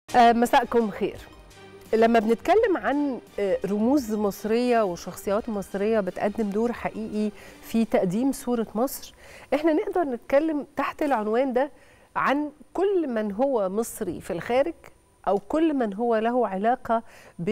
آه، مساءكم خير لما بنتكلم عن آه، رموز مصرية وشخصيات مصرية بتقدم دور حقيقي في تقديم صورة مصر احنا نقدر نتكلم تحت العنوان ده عن كل من هو مصري في الخارج أو كل من هو له علاقة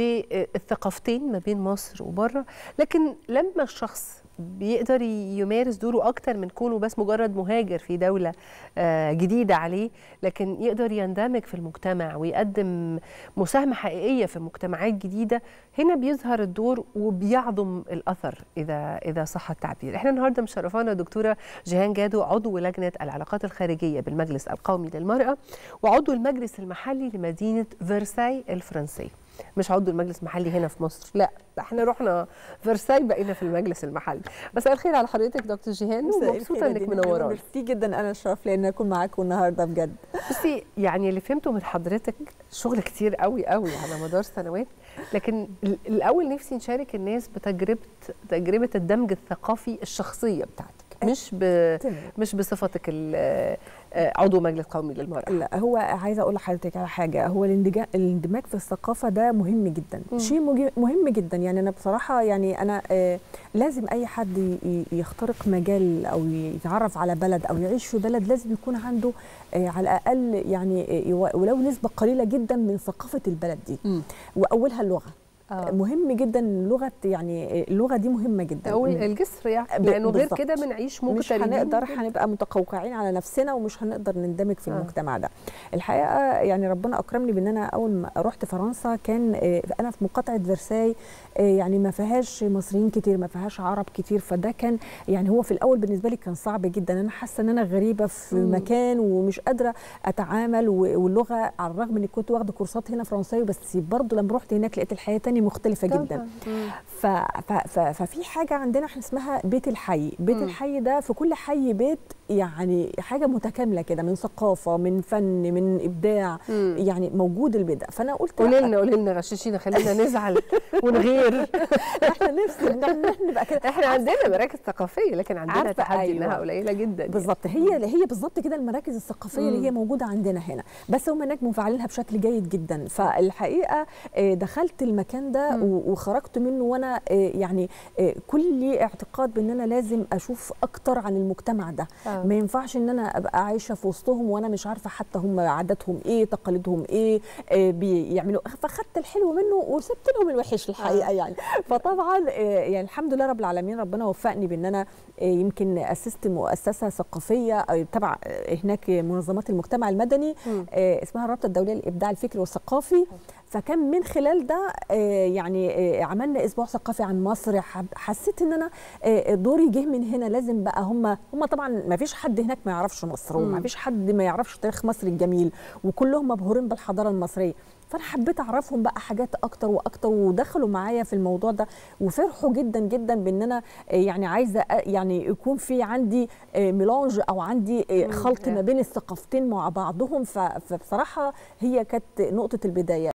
بالثقافتين ما بين مصر وبره لكن لما الشخص بيقدر يمارس دوره أكتر من كونه بس مجرد مهاجر في دولة آه، جديدة عليه لكن يقدر يندمج في المجتمع ويقدم مساهمة حقيقية في مجتمعات جديدة هنا بيظهر الدور وبيعظم الأثر إذا إذا صح التعبير احنا النهاردة مشرفانا دكتورة جيهان جادو عضو لجنة العلاقات الخارجية بالمجلس القومي للمرأة وعضو المجلس المحلي لمدينة فرساي الفرنسية مش عضو المجلس المحلي هنا في مصر لا ده احنا رحنا فرساي بقينا في المجلس المحلي مساء الخير على حضرتك دكتور جيهان ومبسوطه انك منورانا ميرسي جدا انا الشرف لي ان اكون معاكم النهارده بجد بصي يعني اللي فهمته من حضرتك شغل كتير قوي قوي على مدار سنوات لكن ال- الاول نفسي نشارك الناس بتجربه تجربه الدمج الثقافي الشخصيه بتاعتك مش ب... تمام. مش بصفتك ال- آه، عضو مجلس قومي للمراه لا هو عايزه اقول لحضرتك على حاجه هو الاندجا- الاندماج في الثقافه ده مهم جدا مم. شيء مج- مهم جدا يعني انا بصراحه يعني انا آه لازم اي حد ي- ي- يخترق مجال او يتعرف على بلد او يعيش في بلد لازم يكون عنده آه على الاقل يعني آه، يو- ولو نسبه قليله جدا من ثقافه البلد دي مم. واولها اللغه آه. مهم جدا اللغه يعني اللغه دي مهمه جدا او الجسر يعني ب- لانه غير بالظبط. كده بنعيش مش مغتربين هنقدر جداً. هنبقى متقوقعين على نفسنا ومش هنقدر نندمج في آه. المجتمع ده الحقيقه يعني ربنا اكرمني بان انا اول ما رحت فرنسا كان آه، انا في مقاطعه فرساي آه، يعني ما فيهاش مصريين كتير ما فيهاش عرب كتير فده كان يعني هو في الاول بالنسبه لي كان صعب جدا انا حاسه ان انا غريبه في مم. مكان ومش قادره اتعامل و- واللغه على الرغم اني كنت واخده كورسات هنا فرنساوي بس برضه لما رحت هناك لقيت الحياه تاني مختلفه جدا طبعاً. مم. ف... ف... ف... ففي حاجه عندنا احنا اسمها بيت الحي بيت مم. الحي ده في كل حي بيت يعني حاجه متكامله كده من ثقافه من فن من ابداع مم. يعني موجود البيت ده فانا قلت قولي لأ، لنا قولي لنا غششينا خلينا نزعل ونغير احنا نفسي ان احنا نبقى كده احنا عندنا مراكز ثقافيه لكن عندنا عارفة، تحدي أيوة. انها قليله جدا يعني. بالظبط هي هي بالظبط كده المراكز الثقافيه مم. اللي هي موجوده عندنا هنا بس هم هناك مفعلينها بشكل جيد جدا فالحقيقه آه، دخلت المكان ده مم. و- وخرجت منه وانا آه، يعني آه، كل اعتقاد بان انا لازم اشوف اكتر عن المجتمع ده آه. ما ينفعش ان انا ابقى عايشه في وسطهم وانا مش عارفه حتى هم عاداتهم ايه تقاليدهم ايه آه، بيعملوا فخدت الحلو منه وسبت لهم الوحش الحقيقه آه. يعني فطبعا آه، يعني الحمد لله رب العالمين ربنا وفقني بان انا آه، يمكن اسست مؤسسه ثقافيه أو تبع آه، هناك منظمات المجتمع المدني مم. آه، اسمها الرابطه الدوليه للابداع الفكري والثقافي فكان من خلال ده آه، يعني آه، عملنا اسبوع ثقافي عن مصر حب- حسيت ان انا آه، دوري جه من هنا لازم بقى هم هم طبعا ما فيش حد هناك ما يعرفش مصر وما مم. فيش حد ما يعرفش تاريخ مصر الجميل وكلهم مبهورين بالحضاره المصريه فانا حبيت اعرفهم بقى حاجات اكتر واكتر ودخلوا معايا في الموضوع ده وفرحوا جدا جدا بان انا آه، يعني عايزه أ- يعني يكون في عندي آه، ميلانج او عندي آه، مم. خلط ما بين الثقافتين مع بعضهم ف- فبصراحه هي كانت نقطه البدايه